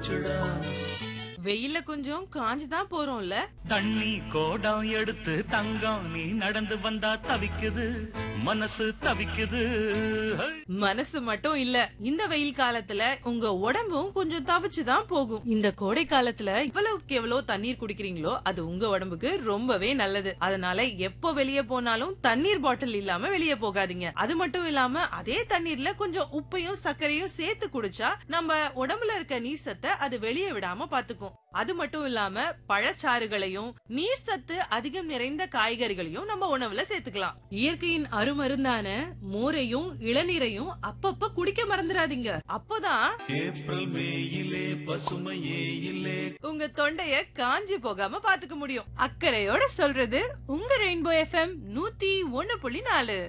போச்சுடா வெயில்ல கொஞ்சம் காஞ்சு தான் போறோம்ல தண்ணி கோடம் எடுத்து தங்கம் நீ நடந்து வந்தா தவிக்குது மனசு தவிக்குது ஹை! மனசு மட்டும் இல்ல இந்த வெயில் காலத்துல உங்க உடம்பும் கொஞ்சம் தவிச்சு தான் போகும் இந்த கோடை காலத்துல இவ்வளவுக்கு எவ்வளவு தண்ணீர் குடிக்கிறீங்களோ அது உங்க உடம்புக்கு ரொம்பவே நல்லது அதனால எப்போ வெளியே போனாலும் தண்ணீர் பாட்டில் இல்லாம வெளியே போகாதீங்க அது மட்டும் இல்லாம அதே தண்ணீர்ல கொஞ்சம் உப்பையும் சர்க்கரையும் சேர்த்து குடிச்சா நம்ம உடம்புல இருக்க நீர் சத்தை அது வெளியே விடாம பாத்துக்கும் அது மட்டும் இல்லாம பழச்சாறுகளையும் நீர் சத்து அதிகம் நிறைந்த காய்கறிகளையும் நம்ம உணவுல சேர்த்துக்கலாம் இயற்கையின் அருமருந்தான மோரையும் இளநீரையும் அப்பப்ப குடிக்க மறந்துடாதீங்க அப்போதான் ஏப்ரல் மேயிலே பசுமையே இல்லே உங்க தொண்டைய காஞ்சி போகாம பாத்துக்க முடியும் அக்கறையோட சொல்றது உங்க ரெயின்போ எஃப்எம் நூத்தி ஒண்ணு புள்ளி நாலு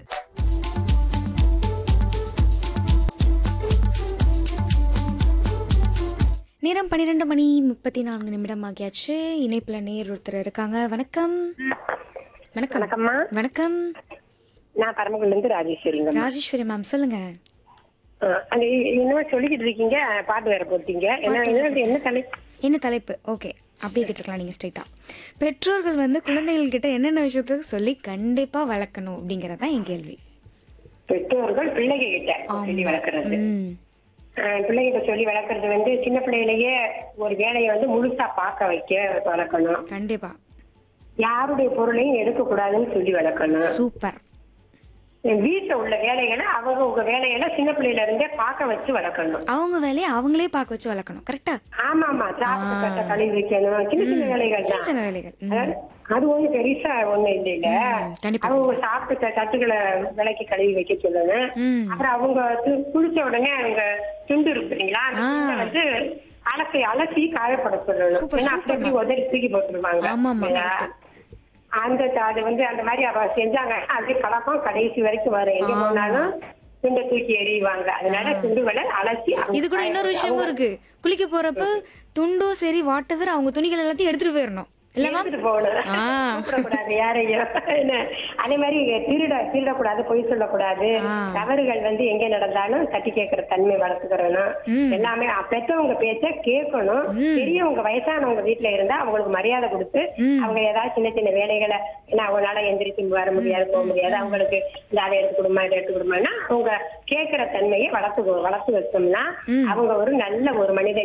நேரம் பன்னிரெண்டு மணி முப்பத்தி நான்கு நிமிடம் ஆகியாச்சு இணைப்புல நேர் ஒருத்தர் இருக்காங்க வணக்கம் வணக்கம் வணக்கம்மா வணக்கம் நான் பரமக்குடில இருந்து ராஜேஸ்வரிங்க ராஜேஸ்வரி மேம் சொல்லுங்க அங்க என்னவோ சொல்லிக்கிட்டு இருக்கீங்க பாட்டு வேற போட்டீங்க என்ன என்ன என்ன தலை என்ன தலைப்பு ஓகே அப்படியே கேட்டுக்கலாம் நீங்க ஸ்ட்ரைட்டா பெற்றோர்கள் வந்து குழந்தைகள் கிட்ட என்னென்ன விஷயத்துக்கு சொல்லி கண்டிப்பா வளர்க்கணும் அப்படிங்கறது தான் என் கேள்வி பெற்றோர்கள் பிள்ளைங்க கிட்ட சொல்லி வளர்க்கறது ம் அஹ் பிள்ளைகிட்ட சொல்லி வளர்க்கறது வந்து சின்ன பிள்ளையிலேயே ஒரு வேலையை வந்து முழுசா பார்க்க வைக்க வளர்க்கணும் கண்டிப்பா யாருடைய பொருளையும் எடுக்க கூடாதுன்னு சொல்லி வளர்க்கணும் சூப்பர் வீட்டுல உள்ள வேலைகளை அவங்க உங்க வேலைகளை சின்ன பிள்ளையில இருந்தே பார்க்க வச்சு வளர்க்கணும் அவங்க வேலையை அவங்களே பார்க்க வச்சு வளர்க்கணும் கரெக்டா ஆமா ஆமா சாப்பிட்டு கட்ட கழுவி வைக்கணும் சின்ன சின்ன வேலைகள் சின்ன தான் சின்ன வேலைகள் ம். அதாவது அது ஒண்ணு பெருசா ஒண்ணு இல்ல இல்ல கண்டிப்பா அவங்க சாப்பிட்ட தட்டுகளை விலைக்கு கழுவி வைக்க சொல்லணும் ம் அப்புறம் அவங்க து- குளிச்ச உடனே அவங்க துண்டு இருக்குறீங்களா அந்த ஆ. துண்டை வந்து அலசி அலசி காயப்பட சொல்லணும் சூப்பர், ஏன்னா அப்படி அப்படி உதறி தூக்கி போட்டுருவாங்க ஆமாம்மா, இல்லையா? அந்த த- அது வந்து அந்த மாதிரி அவ செஞ்சாங்க அது கலப்பம் கடைசி வரைக்கும் வரும் எங்க போனாலும் துண்டை தூக்கி எறிவாங்க அதனால துண்டுகளை அலசி அவங்க இது கூட இன்னொரு விஷயமும் இருக்கு குளிக்க போறப்ப துண்டும் சரி வாட்டவர் அவங்க துணிகள் எல்லாத்தையும் எடுத்துட்டு போயிடணும் இல்ல மேம் எடுத்துட்டு போகணும் ஆ. கூப்பிடக்கூடாது யாரையும் என்ன அதே மாதிரி திருட திருடக்கூடாது பொய் சொல்லக்கூடாது ஆ. தவறுகள் வந்து எங்க நடந்தாலும் தட்டி கேட்கிற தன்மை வளர்த்துக்கிறணும் ம். எல்லாமே பெற்றவங்க பேச்ச கேட்கணும் பெரியவங்க வயசானவங்க வீட்டுல இருந்தா அவங்களுக்கு மரியாதை கொடுத்து ம். அவங்க ஏதாவது சின்ன சின்ன வேலைகளை ஏன்னா அவங்களால எந்திரிச்சு வர முடியாது போக முடியாது அவங்களுக்கு இந்த அதை எடுத்து கொடுமா இதை எடுத்து கொடுமான்னா அவங்க கேட்கிற தன்மையை வளர்த்து வளர்த்து வச்சோம்னா அவங்க ஒரு நல்ல ஒரு மனிதன்